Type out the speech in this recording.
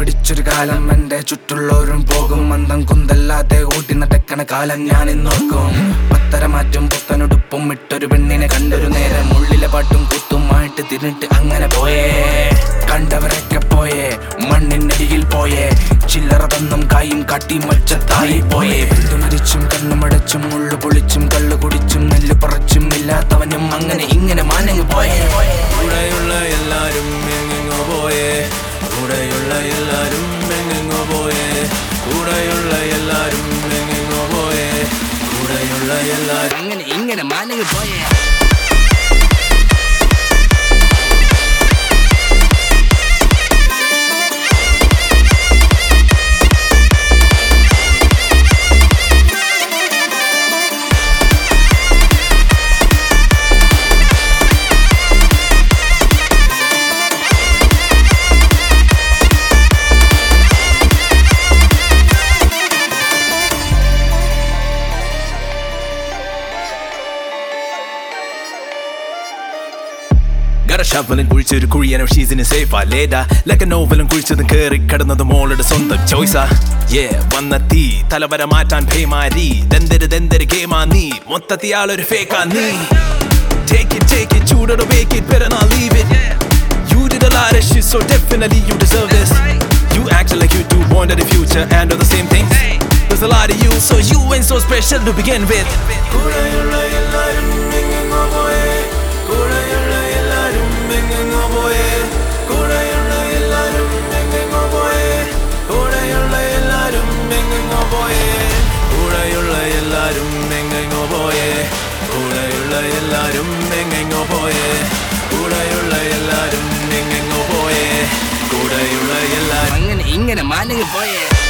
പിടിച്ചൊരു കാലം എന്റെ ചുറ്റുള്ളവരും പോകും മന്ദം കുന്തല്ലാതെ ഊട്ടി നടക്കണ കാലം ഞാൻ ഇന്നോർക്കും പത്തര മാറ്റും പുത്തനുടുപ്പും ഇട്ടൊരു പെണ്ണിനെ കണ്ടൊരു നേരം ഉള്ളിലെ പാട്ടും കുത്തുമായിട്ട് തിരിട്ട് അങ്ങനെ പോയേ കണ്ടവരൊക്കെ പോയേ മണ്ണിനടിയിൽ പോയേ ചില്ലറ തന്നും കായും കാട്ടി മച്ചത്തായി പോയേ മരിച്ചും കണ്ണുമടച്ചും മുള്ളു പൊളിച്ചും കള്ളു കുടിച്ചും നെല്ല് പറിച്ചും ഇല്ലാത്തവനും അങ്ങനെ ഇങ്ങനെ മാനങ്ങ് പോയേ കൂടെയുള്ള എല്ലാരും എങ്ങെങ്ങോ പോയേ കൂടെയുള്ള എല്ലാരും എങ്ങെങ്ങോ പോയേ കൂടെയുള്ള എല്ലാരും എങ്ങെങ്ങോ പോയേ കൂടെയുള്ള എല്ലാരും അങ്ങനെ ഇങ്ങനെ മാനങ്ങ് പോയേ Got a shoveling കുഴിച്ചൊരു കുഴിയനും ഷീസിന് സേഫാ ലേഡാ ലക്ക നോവലും കുഴിച്ചതും കേറി കിടന്നത് മോളുടെ സ്വന്തം ചോയ്സാ ഏ വന്ന തീ തലവര മാറ്റാൻ ഭേമാരി ദന്തര് ദന്തര് ഗേമാ നീ മൊത്തത്തിയാളൊരു ഫേക്കാ നീ Take it, take it, ചൂടോടെ bake it, better not leave it You did a lot of shit, so definitely you deserve this You acted like you do want the future and do the same things There's a lot of you, so you ain't so special to begin with കൂടെയുള്ള എല്ലാരും എങ്ങെങ്ങോ പോയേ കൂടെയുള്ള എല്ലാരും എങ്ങെങ്ങോ പോയേ കൂടെയുള്ള എല്ലാരും എങ്ങെങ്ങോ പോയേ കൂടെയുള്ള എല്ലാരും എങ്ങെങ്ങോ പോയേ കൂടെയുള്ള എല്ലാരും എങ്ങെങ്ങോ പോയേ കൂടെയുള്ള എല്ലാരും എങ്ങെങ്ങോ പോയേ കൂടെയുള്ള എല്ലാരും എങ്ങെങ്ങോ പോയേ കൂടെയുള്ള എല്ലാരും അങ്ങനെ ഇങ്ങനെ മാനങ്ങ് പോയേ